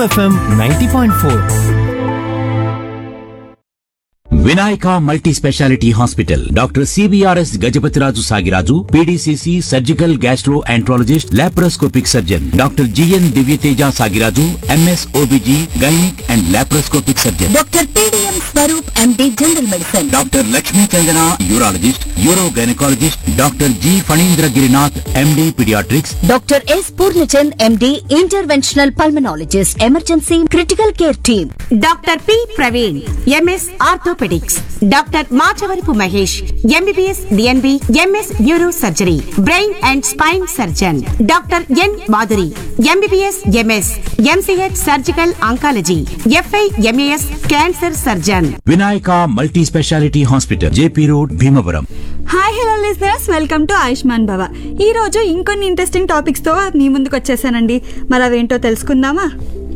FM ninety point four Vinayaka multi specialty hospital doctor CBRS Gajapathiraju Sagiraju PDCC surgical gastroenterologist laparoscopic surgeon doctor GN Divyateja Sagiraju MS OBG gynaec and laparoscopic surgeon doctor PDM Swaroop MD general medicine doctor Lakshmi Chandana urologist uro gynaecologist doctor G Phanindra Girinath MD paediatrics doctor S Purnachand MD interventional pulmonologist emergency critical care team doctor P Praveen MS orthopaedics doctor Machavarapu Mahesh MBBS DNB MS neuro surgery brain and spine surgeon doctor N Madhuri MBBS MS MCh surgical oncology FI MAS cancer surgeon Vinayaka multi specialty hospital JP road Bhimavaram hi hello listeners welcome to Ayushman Bhava ఈ రోజు ఇంకొన్ని interesting topics తో మీ ముందుకు వచ్చేసానండి మరి అవేంటో తెలుసుకుందామా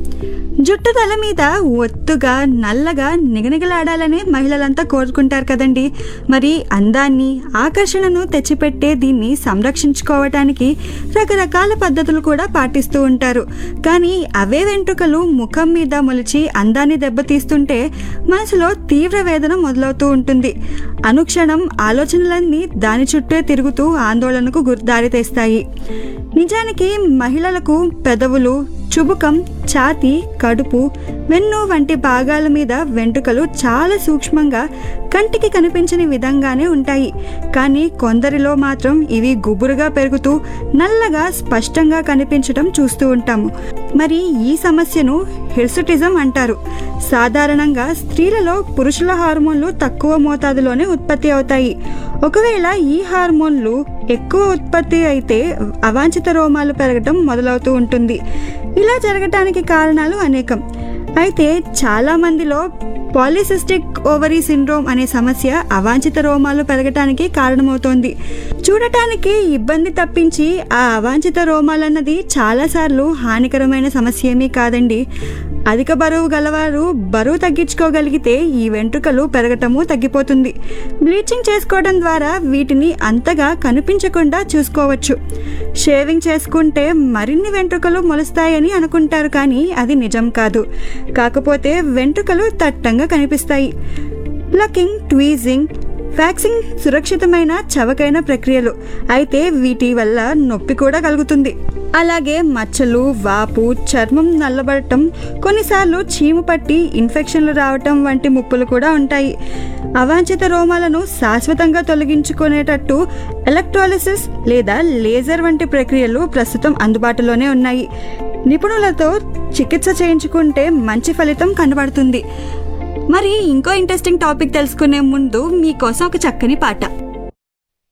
జుట్టు తల మీద ఒత్తుగా నల్లగా నిగనిగలాడాలని మహిళలంతా కోరుకుంటారు కదండి మరి అందాన్ని ఆకర్షణను తెచ్చిపెట్టే దీన్ని సంరక్షించుకోవటానికి రకరకాల పద్ధతులు కూడా పాటిస్తూ ఉంటారు కానీ అవే వెంట్రుకలు ముఖం మీద మొలిచి అందాన్ని దెబ్బతీస్తుంటే మనసులో తీవ్ర వేదన మొదలవుతూ ఉంటుంది అనుక్షణం ఆలోచనలన్నీ దాని చుట్టే తిరుగుతూ ఆందోళనకు గురి దారితీస్తాయి నిజానికి మహిళలకు పెదవులు చుబుకం ఛాతీ కడుపు వెన్ను వంటి భాగాల మీద వెంట్రుకలు చాలా సూక్ష్మంగా కంటికి కనిపించని విధంగానే ఉంటాయి కానీ కొందరిలో మాత్రం ఇవి గుబురుగా పెరుగుతూ నల్లగా స్పష్టంగా కనిపించడం చూస్తూ ఉంటాము మరి ఈ సమస్యను హిర్సుటిజం అంటారు సాధారణంగా స్త్రీలలో పురుషుల హార్మోన్లు తక్కువ మోతాదులోనే ఉత్పత్తి అవుతాయి ఒకవేళ ఈ హార్మోన్లు ఎక్కువ ఉత్పత్తి అయితే అవాంఛిత రోమాలు పెరగటం మొదలవుతూ ఉంటుంది ఇలా జరగటానికి కారణాలు అనేకం అయితే చాలా మందిలో పాలిసిస్టిక్ ఓవరీ సిండ్రోమ్ అనే సమస్య అవాంఛిత రోమాలు పెరగటానికి కారణమవుతోంది చూడటానికి ఇబ్బంది తప్పించి ఆ అవాంఛిత రోమాలన్నది చాలాసార్లు హానికరమైన సమస్య ఏమీ కాదండి అధిక బరువు గలవారు బరువు తగ్గించుకోగలిగితే ఈ వెంట్రుకలు పెరగటము తగ్గిపోతుంది బ్లీచింగ్ చేసుకోవడం ద్వారా వీటిని అంతగా కనిపించకుండా చూసుకోవచ్చు షేవింగ్ చేసుకుంటే మరిన్ని వెంట్రుకలు మొలుస్తాయని అనుకుంటారు కానీ అది నిజం కాదు కాకపోతే వెంట్రుకలు దట్టంగా కనిపిస్తాయి ప్లకింగ్ ట్వీజింగ్ వ్యాక్సింగ్ సురక్షితమైన చవకైన ప్రక్రియలు అయితే వీటి వల్ల నొప్పి కూడా కలుగుతుంది అలాగే మచ్చలు వాపు చర్మం నల్లబడటం కొన్నిసార్లు చీము పట్టి ఇన్ఫెక్షన్లు రావటం వంటి ముప్పులు కూడా ఉంటాయి అవాంఛిత రోమాలను శాశ్వతంగా తొలగించుకునేటట్టు ఎలక్ట్రాలిసిస్ లేదా లేజర్ వంటి ప్రక్రియలు ప్రస్తుతం అందుబాటులోనే ఉన్నాయి నిపుణులతో చికిత్స చేయించుకుంటే మంచి ఫలితం కనబడుతుంది మరి ఇంకో ఇంట్రెస్టింగ్ టాపిక్ తెలుసుకునే ముందు మీకోసం ఒక చక్కని పాట